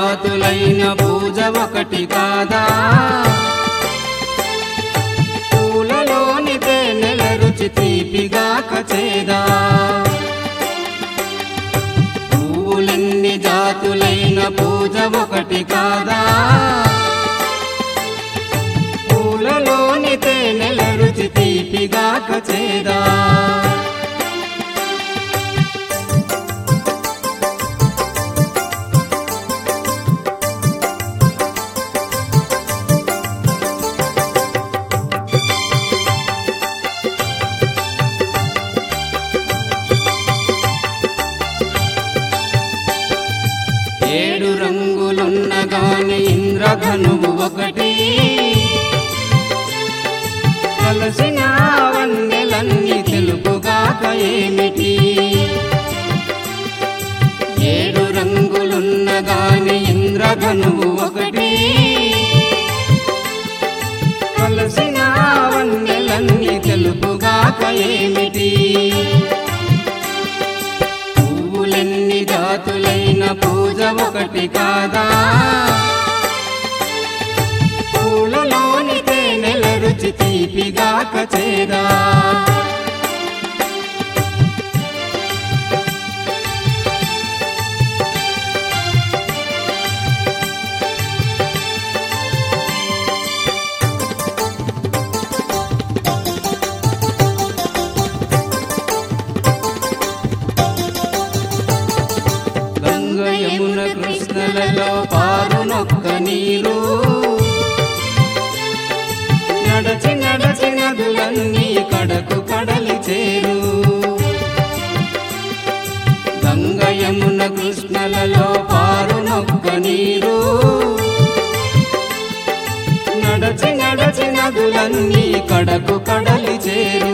జాతులైన పూజ ఒకటి కాదా పూలలోని తేనెల రుచి తీపిగా కచేదా పువ్వులెన్ని జాతులైన పూజ ఒకటి కాదా పూలలోని తేనెల రుచి తీపిగా కచేదా ఏడు రంగులున్న గాని ఇంద్రధనువు ఒకటి కలసిన వన్నెలన్నీ తెలుపుగాక ఏమిటి ఏడు రంగులున్న గాని ఇంద్రధనువు ఒకటి కలసిన వన్నెలన్నీ తెలుపుగాక ఏమిటి పువ్వులెన్ని జాతులైన పూజ ఒకటి కాదా పూలలోని తేనెల రుచి తీపిగా కచేదా గంగ యమున కృష్ణలలో పారునొక్క నీరు నడచి నడచి నదులన్నీ కడకు కడలి చేరు గంగ యమున కృష్ణలలో పారునొక్క నీరు నడచి నడచి నదులన్నీ కడకు కడలి చేరు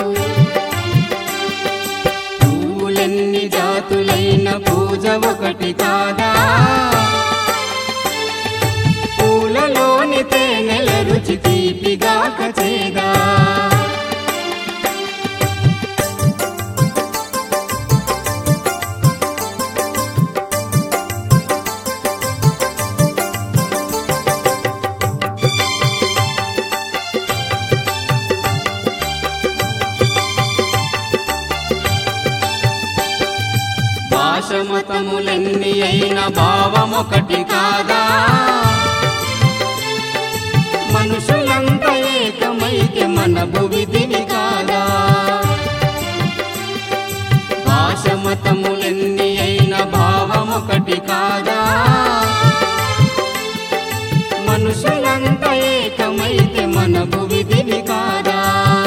పూలెన్ని జాతులైన పూజ ఒకటి కాదా పూలలోని తేనెల రుచి తీపిగా కచేదా భాషమతములెన్ని అయిన భావమొకటి కాదా మనుషులంత ఏకమైతే మన భువిధిని కాదా భాషమతములెన్ని అయిన భావమొకటి కాదా మనుషులంత ఏకమైతే మన భువిధిని కాదా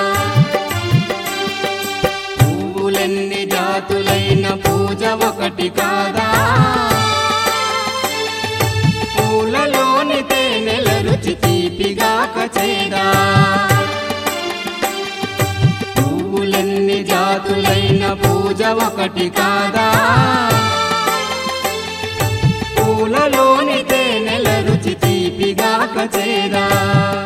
పువ్వులెన్ని జాతులైన పూజ ఒకటి కాదా పూలలోని తేనెల రుచి తీపిగా కచేదా పువ్వులెన్ని జాతులైన పూజ ఒకటి కాదా పూలలోని తేనెల రుచి తీపిగా కచేదా